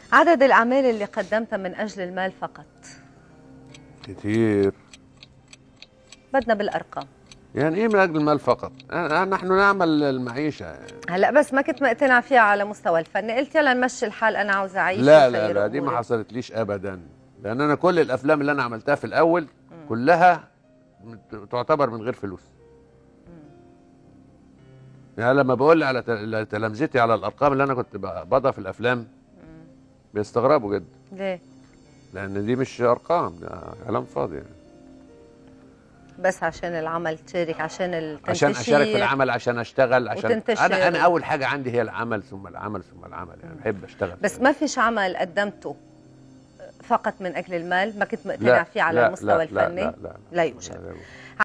عدد الأعمال اللي قدمتها من أجل المال فقط كتير بدنا بالأرقام يعني ايه من اجل المال فقط آه، نحن نعمل المعيشه يعني. هلا بس ما كنت مقتنع فيها على مستوى الفن قلت يلا نمشي الحال أنا عاوزة أعيش لا لا وخير لا دي ما أموري. حصلتليش ابدا لان انا كل الافلام اللي انا عملتها في الاول كلها تعتبر من غير فلوس يعني لما بقول على تل- تلامذتي على الارقام اللي انا كنت ب- بضع في الافلام بيستغربوا جدا ليه لان دي مش ارقام ده كلام فاضي يعني. بس عشان العمل تشارك عشان التنتشير عشان اشارك في العمل عشان اشتغل عشان وتنتشر. انا انا اول حاجه عندي هي العمل ثم العمل ثم العمل يعني بحب اشتغل بس ما فيش عمل قدمته فقط من أجل المال ما كنت مقتنع لا فيه على لا المستوى لا لا الفني لا لا, لا يوجد لا, لا.